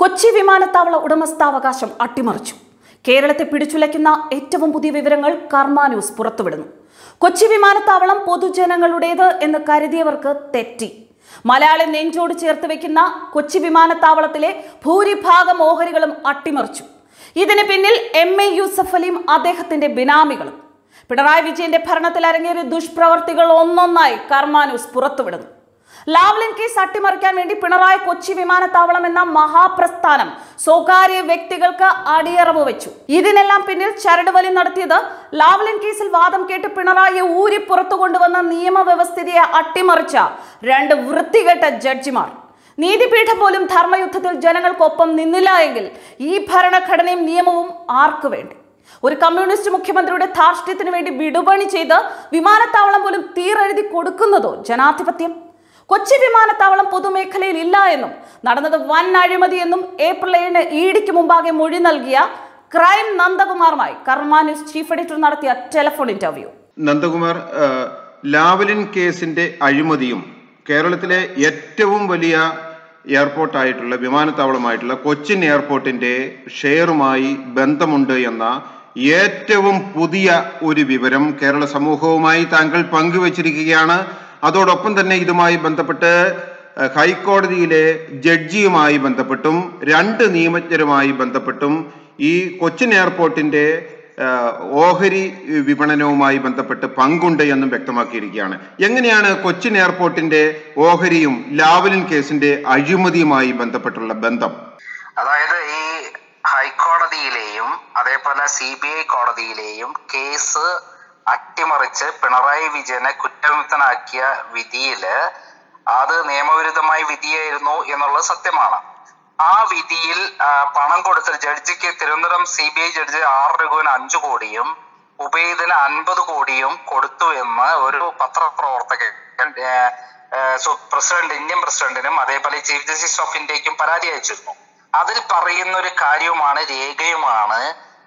കൊച്ചി വിമാനത്താവള ഉടമസ്ഥാവകാശം അട്ടിമറിച്ചു കേരളത്തെ പിടിച്ചുലയ്ക്കുന്ന ഏറ്റവും പുതിയ വിവരങ്ങൾ കർമ്മ ന്യൂസ് പുറത്തുവിടുന്നു കൊച്ചി വിമാനത്താവളം പൊതുജനങ്ങളുടേത് എന്ന് കരുതിയവർക്ക് തെറ്റി മലയാളി നെഞ്ചോട് ചേർത്ത് വെക്കുന്ന കൊച്ചി വിമാനത്താവളത്തിലെ ഭൂരിഭാഗം ഓഹരികളും അട്ടിമറിച്ചു ഇതിന് പിന്നിൽ എം എ യൂസഫ് അലിയും അദ്ദേഹത്തിന്റെ ബിനാമികളും പിണറായി വിജയന്റെ ഭരണത്തിൽ അരങ്ങേറിയ ദുഷ്പ്രവർത്തികൾ ഒന്നൊന്നായി കർമ്മ ന്യൂസ് പുറത്തുവിടുന്നു ലാവ്ലിൻ കേസ് അട്ടിമറിക്കാൻ വേണ്ടി പിണറായി കൊച്ചി വിമാനത്താവളം എന്ന മഹാപ്രസ്ഥാനം സ്വകാര്യ വ്യക്തികൾക്ക് അടിയറവ് വെച്ചു ഇതിനെല്ലാം പിന്നിൽ ചരടുവലി നടത്തിയത് ലാവ്ലിൻ കേസിൽ വാദം കേട്ട് പിണറായിയെ ഊരി പുറത്തു കൊണ്ടുവന്ന നിയമവ്യവസ്ഥിതിയെ അട്ടിമറിച്ച രണ്ട് വൃത്തികെട്ട ജഡ്ജിമാർ നീതിപീഠം പോലും ധർമ്മയുദ്ധത്തിൽ ജനങ്ങൾക്കൊപ്പം നിന്നില്ല എങ്കിൽ ഈ ഭരണഘടനയും നിയമവും ആർക്കു വേണ്ടി ഒരു കമ്മ്യൂണിസ്റ്റ് മുഖ്യമന്ത്രിയുടെ ധാർഷ്ട്യത്തിന് വേണ്ടി വിടുപണി ചെയ്ത് വിമാനത്താവളം പോലും തീരെഴുതി കൊടുക്കുന്നതോ ജനാധിപത്യം കൊച്ചി വിമാനത്താവളം പൊതുമേഖലയിൽ ഇല്ല എന്നും നടന്നത് വൻ അഴിമതി എന്നും ഏപ്രിൽ ഏഴിന് ഇഡിക്ക് മുമ്പാകെ മൊഴി നൽകിയ ക്രൈം നന്ദകുമാറുമായി കർമ്മ ന്യൂസ് ചീഫ് എഡിറ്റർ നടത്തിയ ടെലിഫോൺ ഇന്റർവ്യൂ നന്ദകുമാർ ആ, ലാവലിൻ കേസിന്റെ അഴിമതിയും കേരളത്തിലെ ഏറ്റവും വലിയ എയർപോർട്ടായിട്ടുള്ള വിമാനത്താവളമായിട്ടുള്ള കൊച്ചിൻ എയർപോർട്ടിന്റെ ഷെയറുമായി ബന്ധമുണ്ട് എന്ന ഏറ്റവും പുതിയ ഒരു വിവരം കേരള സമൂഹവുമായി താങ്കൾ പങ്കുവച്ചിരിക്കുകയാണ് അതോടൊപ്പം തന്നെ ഇതുമായി ബന്ധപ്പെട്ട് അഹ്, ഹൈക്കോടതിയിലെ ജഡ്ജിയുമായി ബന്ധപ്പെട്ടും രണ്ട് നിയമജ്ഞരുമായി ബന്ധപ്പെട്ടും ഈ കൊച്ചിൻ എയർപോർട്ടിന്റെ ആഹ് ഓഹരി വിപണനവുമായി ബന്ധപ്പെട്ട് പങ്കുണ്ട് എന്നും വ്യക്തമാക്കിയിരിക്കുകയാണ് എങ്ങനെയാണ് കൊച്ചിൻ എയർപോർട്ടിന്റെ ഓഹരിയും ലാവലിൻ കേസിന്റെ അഴിമതിയുമായി ബന്ധപ്പെട്ടുള്ള ബന്ധം അതായത് ഈ ഹൈക്കോടതിയിലെയും അതേപോലെ സി ബി ഐ കോടതിയിലെയും കേസ് അട്ടിമറിച്ച് പിണറായി വിജയനെ കുറ്റവിമുക്തനാക്കിയ വിധിയില് അത് നിയമവിരുദ്ധമായ വിധിയായിരുന്നു എന്നുള്ളത് സത്യമാണ് ആ വിധിയിൽ ആ, പണം കൊടുത്ത ജഡ്ജിക്ക് Thiruvananthapuram C B I judge R രഘുവിന് അഞ്ചു കോടിയും ഉബൈദിന് അൻപത് കോടിയും കൊടുത്തു എന്ന് ഒരു പത്രപ്രവർത്തകൻ ഏ, ഏ, സു- പ്രസിഡന്റ് ഇന്ത്യൻ പ്രസിഡന്റിനും അതേപോലെ ചീഫ് ജസ്റ്റിസ് ഓഫ് ഇന്ത്യക്കും പരാതി അയച്ചിരുന്നു അതിൽ പറയുന്ന ഒരു കാര്യവുമാണ് രേഖയുമാണ്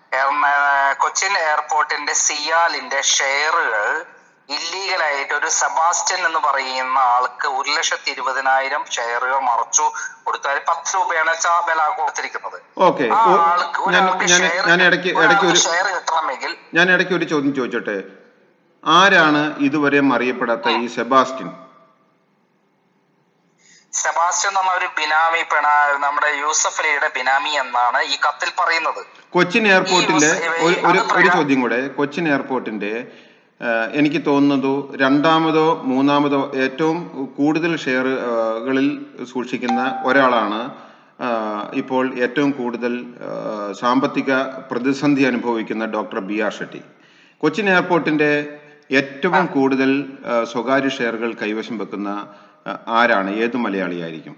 എറണ- കൊച്ചിൻ എയർപോർട്ടിന്റെ സിയാലിന്റെ ഷെയറുകൾ ഇല്ലീഗലായിട്ട് ഒരു സെബാസ്റ്റ്യൻ എന്ന് പറയുന്ന ആൾക്ക് ഒരു ലക്ഷത്തി ഇരുപതിനായിരം ഷെയറുകൾ മറച്ചു കൊടുത്തു അതിൽ പത്ത് രൂപയാണ് ചാ- വില കൊടുത്തിരിക്കുന്നത് ഓക്കെ ആ ഓ, ആൾക്ക് ഞാൻ ഒരാൾക്ക് ഞാൻ ഷെയർ ഞാൻ ഇടയ്ക്ക് ഇടയ്ക്ക് ഒരു ഷെയർ കിട്ടണമെങ്കിൽ ഞാൻ ഇടയ്ക്ക് ഒരു ചോദ്യം ചോദിച്ചോട്ടെ ആരാണ് ഇതുവരെ അറിയപ്പെടാത്ത ഈ സെബാസ്റ്റ്യൻ സെബാസ്റ്റ്യൻ എന്ന ഒരു ബിനാമി പിണ നമ്മുടെ യൂസഫ് അലിയുടെ ബിനാമി എന്നാണ് ഈ കത്തിൽ പറയുന്നത് കൊച്ചിൻ എയർപോർട്ടിലെ ഈ ഒരു അത് ഒരു ഒരു പ്രകാ- ചോദ്യം കൂടെ കൊച്ചിൻ എയർപോർട്ടിന്റെ ആ, എനിക്ക് തോന്നുന്നതോ രണ്ടാമതോ മൂന്നാമതോ ഏറ്റവും കൂടുതൽ ഷെയറുകളിൽ സൂക്ഷിക്കുന്ന ഒരാളാണ് ആ, ഇപ്പോൾ ഏറ്റവും കൂടുതൽ ആ, സാമ്പത്തിക പ്രതിസന്ധി അനുഭവിക്കുന്ന doctor B R Shetty Cochin എയർപോർട്ടിന്റെ ഏറ്റവും കൂടുതൽ ആ, സ്വകാര്യ ഷെയറുകൾ കൈവശം വെക്കുന്ന ആ, ആരാണ് ഏത് മലയാളിയായിരിക്കും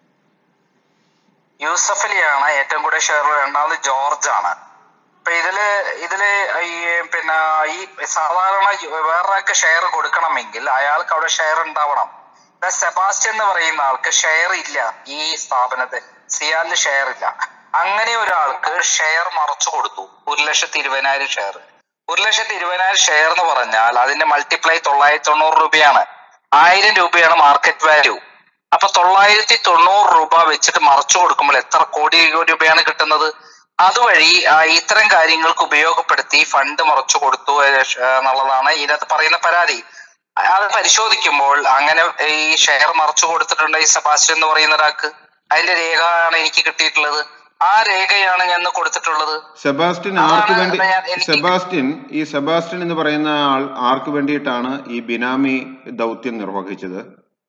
യൂസഫ് അലിയാണ് ഏറ്റവും കൂടുതൽ ഷെയർ രണ്ടാമത് ജോർജ് ആണ് ഇപ്പൊ ഇതില് ഇതില് ഈ പിന്നെ ഈ സാധാരണ വേറൊരാൾക്ക് ഷെയർ കൊടുക്കണമെങ്കിൽ അയാൾക്ക് അവിടെ ഷെയർ ഉണ്ടാവണം ഇപ്പൊ സെബാസ്റ്റ്യൻ എന്ന് പറയുന്ന ആൾക്ക് ഷെയർ ഇല്ല ഈ സ്ഥാപനത്തിൽ സിയാലിന് ഷെയർ ഇല്ല അങ്ങനെ ഒരാൾക്ക് ഷെയർ മറച്ചു കൊടുത്തു ഒരു ലക്ഷത്തി ഇരുപതിനായിരം ഷെയർ ഒരു ലക്ഷത്തി ഇരുപതിനായിരം ഷെയർ എന്ന് പറഞ്ഞാൽ അതിന്റെ മൾട്ടിപ്ലൈ തൊള്ളായിരത്തി തൊണ്ണൂറ് രൂപയാണ് ആയിരം രൂപയാണ് മാർക്കറ്റ് വാല്യൂ അപ്പൊ തൊള്ളായിരത്തി തൊണ്ണൂറ് രൂപ വെച്ചിട്ട് മറച്ചു കൊടുക്കുമ്പോൾ എത്ര കോടി രൂപയാണ് കിട്ടുന്നത് അതുവഴി ആ, ഇത്തരം കാര്യങ്ങൾക്ക് ഉപയോഗപ്പെടുത്തി ഫണ്ട് മറച്ചു കൊടുത്തു ഏ, ഷ- എന്നുള്ളതാണ് ഇതിനകത്ത് പറയുന്ന പരാതി അത് പരിശോധിക്കുമ്പോൾ അങ്ങനെ ഈ ഷെയർ മറച്ചു കൊടുത്തിട്ടുണ്ട് ഈ സെബാസ്റ്റ്യൻ എന്ന് പറയുന്ന ഒരാൾക്ക് അതിന്റെ രേഖയാണ് എനിക്ക് കിട്ടിയിട്ടുള്ളത് ആ രേഖയാണ് ഞാൻ ഇന്ന് കൊടുത്തിട്ടുള്ളത് സെബാസ്റ്റ്യൻ അതാണ് ആർക്ക് വേണ്ടി ഞാൻ- എനിക്ക് സെബാസ്റ്റ്യൻ ഈ സെബാസ്റ്റ്യൻ എന്ന് പറയുന്ന ആൾ ആർക്ക് വേണ്ടിയിട്ടാണ് ഈ ബിനാമി ദൗത്യം നിർവഹിച്ചത്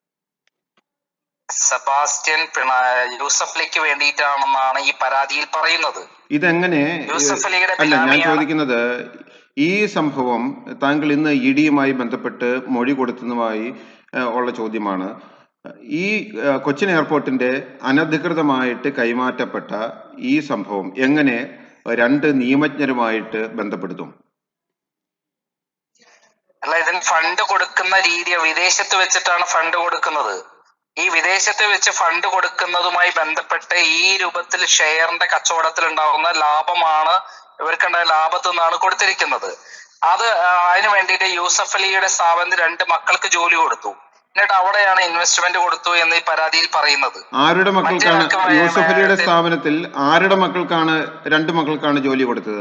സെബാസ്റ്റ്യൻ പിണ യൂസഫ് അലിക്ക് വേണ്ടിയിട്ടാണെന്നാണ് ഈ പരാതിയിൽ പറയുന്നത് ഇതെങ്ങനെ യൂസഫ് അലിയുടെ അല്ല ഞാൻ ബിനാമിയാണ്. ചോദിക്കുന്നത് ഈ സംഭവം താങ്കൾ ഇന്ന് ഇഡിയുമായി ബന്ധപ്പെട്ട് മൊഴി കൊടുത്തതുമായി ഏഹ്, ഉള്ള ചോദ്യമാണ് ഈ ഏഹ്, കൊച്ചിൻ എയർപോർട്ടിന്റെ അനധികൃതമായിട്ട് കൈമാറ്റപ്പെട്ട ഈ സംഭവം എങ്ങനെ രണ്ട് നിയമജ്ഞരുമായിട്ട് ബന്ധപ്പെടുത്തും അല്ല ഇതിന് ഫണ്ട് കൊടുക്കുന്ന രീതി വിദേശത്ത് വെച്ചിട്ടാണ് ഫണ്ട് കൊടുക്കുന്നത് ഈ വിദേശത്ത് വെച്ച് ഫണ്ട് കൊടുക്കുന്നതുമായി ബന്ധപ്പെട്ട് ഈ രൂപത്തിൽ ഷെയറിന്റെ കച്ചവടത്തിൽ ഉണ്ടാകുന്ന ലാഭമാണ് ഇവർക്കുണ്ടായ ലാഭത്തിൽ നിന്നാണ് കൊടുത്തിരിക്കുന്നത് അത് ആ, അതിന് വേണ്ടിയിട്ട് യൂസഫ് അലിയുടെ സ്ഥാപനത്തിൽ രണ്ട് മക്കൾക്ക് ജോലി കൊടുത്തു എന്നിട്ട് അവിടെയാണ് ഇൻവെസ്റ്റ്മെന്റ് കൊടുത്തു എന്ന് ഈ പരാതിയിൽ പറയുന്നത് ആരുടെ മക്കൾക്കാണ് മറ്റേ ആൾക്ക് യൂസഫ് അലിയുടെ മറ്റേ- സ്ഥാപനത്തിൽ ആരുടെ മക്കൾക്കാണ് രണ്ട് മക്കൾക്കാണ് ജോലി കൊടുത്തത്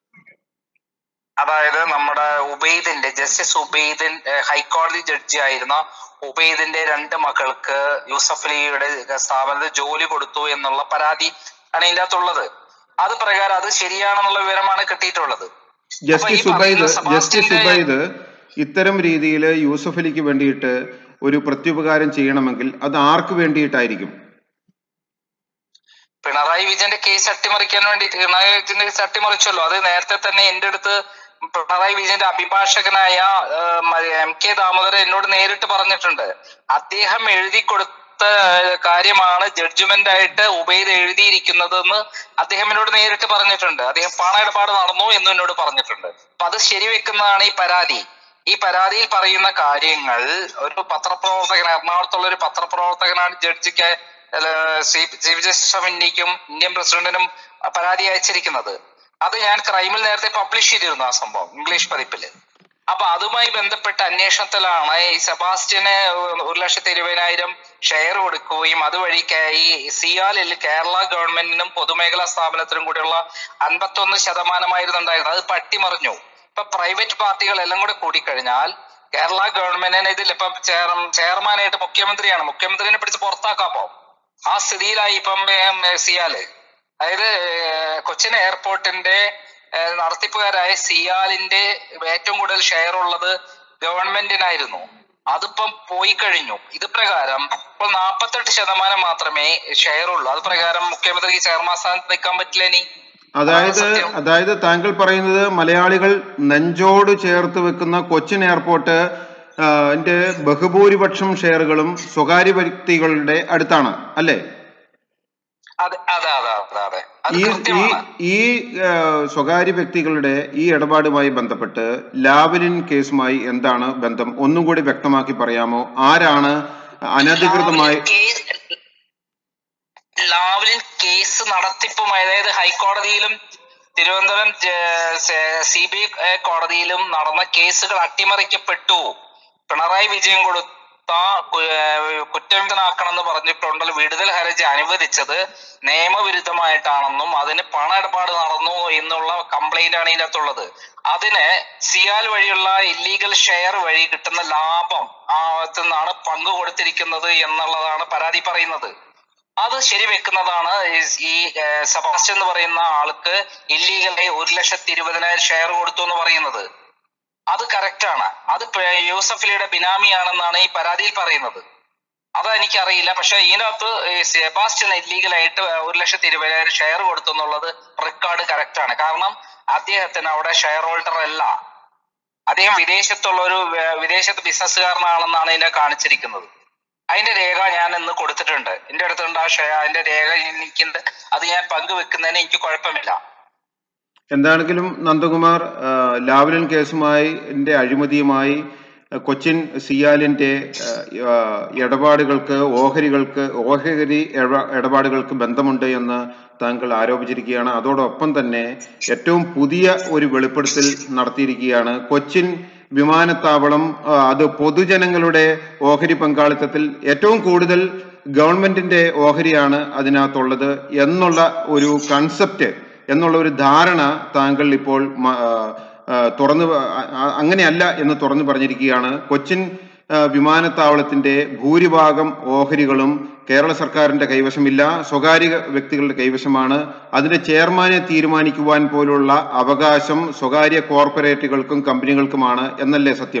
അതായത് നമ്മുടെ ഉബൈദിന്റെ ജസ്റ്റിസ് ഉബൈദിൻ ഏഹ് ഹൈക്കോടതി ജഡ്ജി ആയിരുന്ന ഉബൈദിന്റെ രണ്ട് മക്കൾക്ക് യൂസഫ് അലിയുടെ സ്ഥാപനത്തിൽ ജോലി കൊടുത്തു എന്നുള്ള പരാതി ആണ് ഇതിന്റെ അകത്തുള്ളത് അത് പ്രകാരം അത് ശരിയാണെന്നുള്ള വിവരമാണ് കിട്ടിയിട്ടുള്ളത് ജസ്റ്റിസ് അപ്പൊ ഈ ഉബൈദ് പറയുന്ന ജസ്റ്റിസ് സെബാസ്റ്റ്യന്റെ- ഉബൈദ് ഇത്തരം രീതിയിൽ യൂസഫ് അലിക്ക് വേണ്ടിയിട്ട് ഒരു പ്രത്യുപകാരം ചെയ്യണമെങ്കിൽ അത് ആർക്ക് വേണ്ടിയിട്ടായിരിക്കും പിണറായി വിജയന്റെ കേസ് അട്ടിമറിക്കാൻ വേണ്ടി പിണറായി വിജയന്റെ കേസ് അട്ടിമറിച്ചല്ലോ അത് നേരത്തെ തന്നെ എന്റെ അടുത്ത് പിണറായി വിജയന്റെ അഭിഭാഷകനായ ആ, മ- എം കെ ദാമോദരൻ എന്നോട് നേരിട്ട് പറഞ്ഞിട്ടുണ്ട് അദ്ദേഹം എഴുതി കൊടുത്ത ആ, കാര്യമാണ് ജഡ്ജ്മെന്റ് ആയിട്ട് ഉബൈദ് എഴുതിയിരിക്കുന്നതെന്ന് അദ്ദേഹം എന്നോട് നേരിട്ട് പറഞ്ഞിട്ടുണ്ട് അദ്ദേഹം പണയിടപാട് നടന്നു എന്നും എന്നോട് പറഞ്ഞിട്ടുണ്ട് അപ്പൊ അത് ശരിവെക്കുന്നതാണ് ഈ പരാതി ഈ പരാതിയിൽ പറയുന്ന കാര്യങ്ങൾ ഒരു പത്രപ്രവർത്തകൻ എറണാകുളത്തുള്ള ഒരു പത്രപ്രവർത്തകനാണ് ജഡ്ജിക്ക് അല്ല, ചീഫ് ചീഫ് ജസ്റ്റിസ് ഓഫ് ഇന്ത്യക്കും ഇന്ത്യൻ പ്രസിഡന്റിനും പരാതി അയച്ചിരിക്കുന്നത് അത് ഞാൻ ക്രൈമിൽ നേരത്തെ പബ്ലിഷ് ചെയ്തിരുന്നു ആ സംഭവം ഇംഗ്ലീഷ് പതിപ്പില് അപ്പൊ അതുമായി ബന്ധപ്പെട്ട അന്വേഷണത്തിലാണ് ഈ സെബാസ്റ്റ്യന് ഒരു ലക്ഷത്തി ഇരുപതിനായിരം ഷെയർ കൊടുക്കുകയും അതുവഴി കേ- ഈ സിയാലിൽ കേരള ഗവൺമെന്റിനും പൊതുമേഖലാ സ്ഥാപനത്തിനും കൂടിയുള്ള അൻപത്തൊന്ന് ശതമാനമായിരുന്നു ഉണ്ടായിരുന്നത് അത് പട്ടിമറിഞ്ഞു ഇപ്പൊ പ്രൈവറ്റ് പാർട്ടികൾ എല്ലാം കൂടെ കൂടിക്കഴിഞ്ഞാൽ കേരള ഗവൺമെന്റിന് ഇതിൽ ഇപ്പൊ ചെയർ ചെയർമാനായിട്ട് മുഖ്യമന്ത്രിയാണ് മുഖ്യമന്ത്രിനെ പിടിച്ച് പുറത്താക്കാമോ ആ സ്ഥിതിയിലായി ഇപ്പം ഏം, സിയാല് അതായത് ഏഹ്, കൊച്ചിൻ എയർപോർട്ടിന്റെ ഏഹ്, നടത്തിപ്പുകാരായ സിയാലിന്റെ ഏറ്റവും കൂടുതൽ ഷെയർ ഉള്ളത് ഗവൺമെന്റിനായിരുന്നു അതിപ്പം പോയി കഴിഞ്ഞു ഇത് പ്രകാരം ഇപ്പോൾ നാൽപ്പത്തെട്ട് ശതമാനം മാത്രമേ ഷെയർ ഉള്ളൂ അത് പ്രകാരം മുഖ്യമന്ത്രിക്ക് ചെയർമാൻ സ്ഥാനത്ത് നിൽക്കാൻ പറ്റില്ല ഇനി അതായത് അതാണ് സത്യം. അതായത് താങ്കൾ പറയുന്നത് മലയാളികൾ നെഞ്ചോട് ചേർത്ത് വെക്കുന്ന കൊച്ചിൻ എയർപോർട്ട് ആ, ന്റെ ബഹുഭൂരിപക്ഷം ഷെയറുകളും സ്വകാര്യ വ്യക്തികളുടെ അടുത്താണ് അല്ലേ അതെ അതെ അതെ അതെ അതെ അത് ഈ ഈ കൃത്യമാണ് ഈ ആ, സ്വകാര്യ വ്യക്തികളുടെ ഈ ഇടപാടുമായി ബന്ധപ്പെട്ട് ലാവലിൻ കേസുമായി എന്താണ് ബന്ധം ഒന്നും കൂടി വ്യക്തമാക്കി പറയാമോ ആരാണ് അനധികൃതമായി ലാവ്ലിൻ കേസ് ലാവ്ലിൻ കേസ് നടത്തിപ്പുമായി അതായത് ഹൈക്കോടതിയിലും തിരുവനന്തപുരം സി ബി ഐ കോടതിയിലും നടന്ന കേസുകൾ അട്ടിമറിക്കപ്പെട്ടു പിണറായി വിജയൻ കൊടുത്ത കു- ഏഹ് കുറ്റവിമുക്തനാക്കണമെന്ന് പറഞ്ഞിട്ടുണ്ടല്ലോ വിടുതൽ ഹർജി അനുവദിച്ചത് നിയമവിരുദ്ധമായിട്ടാണെന്നും അതിന് പണ ഇടപാട് നടന്നു എന്നുള്ള കംപ്ലൈന്റ് ആണ് ഇതിനകത്തുള്ളത് അതിന് സിയാൽ വഴിയുള്ള ഇല്ലീഗൽ ഷെയർ വഴി കിട്ടുന്ന ലാഭം ആ നിന്നാണ് പങ്ക് കൊടുത്തിരിക്കുന്നത് എന്നുള്ളതാണ് പരാതി പറയുന്നത് അത് ശരിവെക്കുന്നതാണ് ഈ- ഈ ഏഹ്, സെബാസ്റ്റ്യൻ എന്ന് പറയുന്ന ആൾക്ക് ഇല്ലീഗലായി ഒരു ലക്ഷത്തി ഇരുപതിനായിരം ഷെയർ കൊടുത്തു എന്ന് പറയുന്നത് അത് correct ആണ് അത് പ- യൂസഫ് അലിയുടെ ബിനാമിയാണെന്നാണ് ഈ പരാതിയിൽ പറയുന്നത് അത് എനിക്കറിയില്ല പക്ഷെ ഇതിനകത്ത് ഈ സെബാസ്റ്റ്യൻ ഇല്ലീഗലായിട്ട് ഒരു ലക്ഷത്തി ഇരുപതിനായിരം ഷെയർ കൊടുത്തു എന്നുള്ളത് റെക്കോർഡ് കറക്റ്റ് ആണ് കാരണം അദ്ദേഹത്തിന് അവിടെ ഷെയർ ഹോൾഡർ അല്ല അദ്ദേഹം വിദേശത്തുള്ള ഒരു വേ- വിദേശത്ത് ബിസിനസ്സുകാരനാണെന്നാണ് ഇതിനെ കാണിച്ചിരിക്കുന്നത് അതിന്റെ രേഖ ഞാൻ ഇന്ന് കൊടുത്തിട്ടുണ്ട് എന്റെ അടുത്തുണ്ട് ആ ഷെയർ അതിന്റെ രേഖ എനിക്കുണ്ട് അത് ഞാൻ പങ്കുവെക്കുന്നതിന് എനിക്ക് കുഴപ്പമില്ല എന്താണെങ്കിലും നന്ദകുമാർ ആ, ലാവ്ലിൻ കേസുമായി ന്റെ അഴിമതിയുമായി ആ, കൊച്ചിൻ സിയാലിന്റെ ആ, ആ, ഇടപാടുകൾക്ക് ഓഹരികൾക്ക് ഓഹരി ഇട- ഇടപാടുകൾക്ക് ബന്ധമുണ്ട് എന്ന് താങ്കൾ ആരോപിച്ചിരിക്കുകയാണ് അതോടൊപ്പം തന്നെ ഏറ്റവും പുതിയ ഒരു വെളിപ്പെടുത്തൽ നടത്തിയിരിക്കുകയാണ് കൊച്ചിൻ വിമാനത്താവളം ആ, അത് പൊതുജനങ്ങളുടെ ഓഹരി പങ്കാളിത്തത്തിൽ ഏറ്റവും കൂടുതൽ ഗവൺമെന്റിന്റെ ഓഹരിയാണ് അതിനകത്തുള്ളത് എന്നുള്ള ഒരു കൺസെപ്റ്റ് എന്നുള്ള ഒരു ധാരണ താങ്കൾ ഇപ്പോൾ മ- ആ, ആ, തുറന്നു പ- ആ- അങ്ങനെയല്ല എന്ന് തുറന്നു പറഞ്ഞിരിക്കുകയാണ് കൊച്ചിൻ ആ, വിമാനത്താവളത്തിന്റെ ഭൂരിഭാഗം ഓഹരികളും കേരള സർക്കാരിന്റെ കൈവശമില്ല സ്വകാര്യ വ്യക്തികളുടെ കൈവശമാണ് അതിന്റെ ചെയർമാനെ തീരുമാനിക്കുവാൻ പോലുള്ള അവകാശം സ്വകാര്യ കോർപ്പറേറ്റുകൾക്കും കമ്പനികൾക്കുമാണ് എന്നല്ലേ സത്യം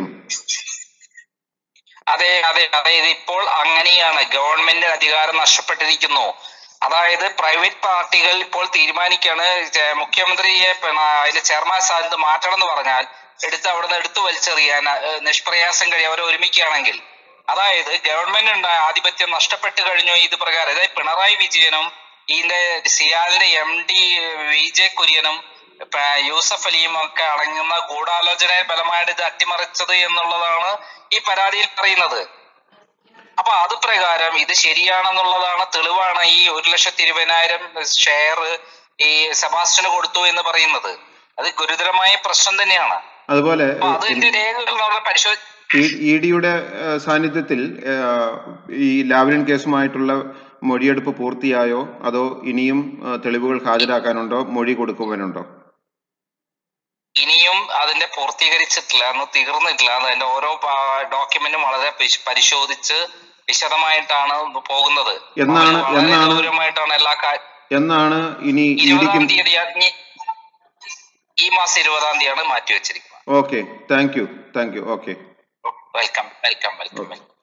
അതെ അതെ അതെ ഇത് ഇപ്പോൾ അങ്ങനെയാണ് ഗവൺമെന്റിന് അധികാരം നഷ്ടപ്പെട്ടിരിക്കുന്നു അതായത് പ്രൈവറ്റ് പാർട്ടികൾ ഇപ്പോൾ തീരുമാനിക്കാണ് ചെ- മുഖ്യമന്ത്രിയെ പിന്നെ അതിന്റെ ചെയർമാൻ സ്ഥാനത്ത് മാറ്റണം എന്ന് പറഞ്ഞാൽ എടുത്ത് അവിടുന്ന് എടുത്തു വലിച്ചെറിയാൻ ഏഹ്, നിഷ്പ്രയാസം കഴിയും അവർ ഒരുമിക്കുകയാണെങ്കിൽ അതായത് ഗവൺമെന്റ് ഉണ്ടായ ആധിപത്യം നഷ്ടപ്പെട്ടു കഴിഞ്ഞു ഇത് പ്രകാരം അതായത് പിണറായി വിജയനും ഇതിന്റെ സിയാലിന്റെ എം ഡി വി ജെ കുര്യനും ഇപ്പൊ യൂസഫ് അലിയും ഒക്കെ അടങ്ങുന്ന ഗൂഢാലോചന ബലമായിട്ട് ഇത് അട്ടിമറിച്ചത് എന്നുള്ളതാണ് ഈ പരാതിയിൽ പറയുന്നത് അപ്പൊ അത് പ്രകാരം ഇത് ശരിയാണെന്നുള്ളതാണ് തെളിവാണ് ഈ ഒരു ലക്ഷത്തി ഇരുപതിനായിരം ഷെയർ ഈ സെബാസ്റ്റ്യന് കൊടുത്തു എന്ന് പറയുന്നത് അത് ഗുരുതരമായ പ്രശ്നം തന്നെയാണ് അതുപോലെ അപ്പൊ അതിന്റെ രേഖകൾ നമ്മൾ പരിശോധി ഇ ഡിയുടെ സാന്നിധ്യത്തിൽ ആ, ഈ ലാവ്ലിൻ കേസുമായിട്ടുള്ള മൊഴിയെടുപ്പ് പൂർത്തിയായോ അതോ ഇനിയും ആ, തെളിവുകൾ ഹാജരാക്കാനുണ്ടോ മൊഴി കൊടുക്കുവാനുണ്ടോ ഇനിയും അതിന്റെ പൂർത്തീകരിച്ചിട്ടില്ല എന്ന് തീർന്നിട്ടില്ല അതിന്റെ ഓരോ ഡോക്യുമെന്റും വളരെ പിശ്- പരിശോധിച്ച് വിശദമായിട്ടാണ് പോകുന്നത് എന്നാണ്- വളരെ എന്നാണ് ഗൗരവമായിട്ടാണ് എല്ലാ കാ- എന്നാണ് ഇനി ഇ ഇരുപതാം ഡിക്ക് തീയതി ഈ മാസം ഇരുപതാം തീയതിയാണ് മാറ്റി വെച്ചിരിക്കുന്നത് okay thank you thank you okay welcome welcome welcome welcome